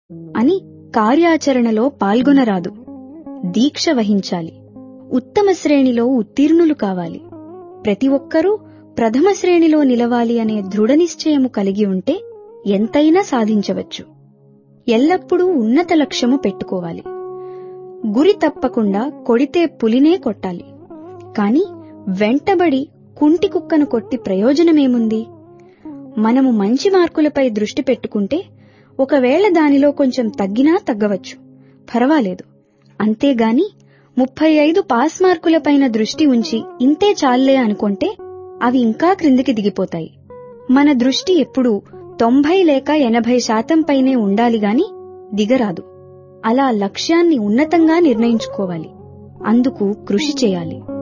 అని కార్యాచరణలో పాల్గొనరాదు దీక్ష వహించాలి ఉత్తమ శ్రేణిలో ఉత్తీర్ణులు కావాలి ప్రతి ఒక్కరూ ప్రథమ శ్రేణిలో నిలవాలి అనే దృఢ నిశ్చయము కలిగి ఉంటే ఎంతైనా సాధించవచ్చు ఎల్లప్పుడూ ఉన్నత లక్ష్యము పెట్టుకోవాలి గురి తప్పకుండా కొడితే పులినే కొట్టాలి కాని వెంటబడి కుంటి కుక్కను కొట్టి ప్రయోజనమేముంది మనము మంచి మార్కులపై దృష్టి పెట్టుకుంటే ఒకవేళ దానిలో కొంచెం తగ్గినా తగ్గవచ్చు పర్వాలేదు అంతేగాని ముప్పై ఐదు పాస్ మార్కులపైన దృష్టి ఉంచి ఇంతే చాల్లే అనుకుంటే అవి ఇంకా క్రిందికి దిగిపోతాయి మన దృష్టి ఎప్పుడూ తొంభై లేక ఎనభై శాతం పైనే ఉండాలి గాని దిగరాదు అలా లక్ష్యాన్ని ఉన్నతంగా నిర్ణయించుకోవాలి అందుకు కృషి చేయాలి